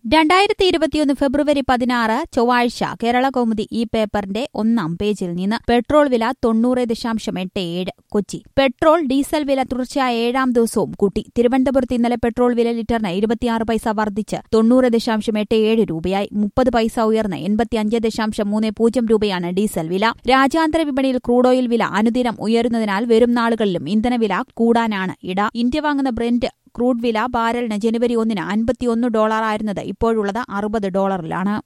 രണ്ടായിരത്തി ഇരുപത്തിയൊന്ന് ഫെബ്രുവരി പതിനാറ് ചൊവ്വാഴ്ച കേരള കൗമുദി ഈ പേപ്പറിന്റെ ഒന്നാം പേജിൽ നിന്ന് പെട്രോൾ വില തൊണ്ണൂറ് ദശാംശം എട്ട് ഏഴ് കൊച്ചി പെട്രോൾ ഡീസൽ വില തുടർച്ചയായ ഏഴാം ദിവസവും കൂട്ടി തിരുവനന്തപുരത്ത് ഇന്നലെ പെട്രോൾ വില ലിറ്ററിന് ഇരുപത്തിയാറ് പൈസ വർദ്ധിച്ച് തൊണ്ണൂറ് ദശാംശം എട്ട് ഏഴ് രൂപയായി മുപ്പത് പൈസ ഉയർന്ന് എൺപത്തിയഞ്ച് ദശാംശം മൂന്ന് പൂജ്യം രൂപയാണ് ഡീസൽ വില രാജ്യാന്തര വിപണിയിൽ ക്രൂഡ് ഓയിൽ വില അനുദിനം ഉയരുന്നതിനാൽ വരും നാളുകളിലും ഇന്ധനവില കൂടാനാണ് ഇട ഇന്ത്യ വാങ്ങുന്ന ബ്രെന്റ് ക്രൂഡ് വില ബാരലിന് ജനുവരി ഒന്നിന് അൻപത്തിയൊന്ന് ഡോളറായിരുന്നത് ഇപ്പോഴുള്ളത് അറുപത് ഡോളറിലാണ്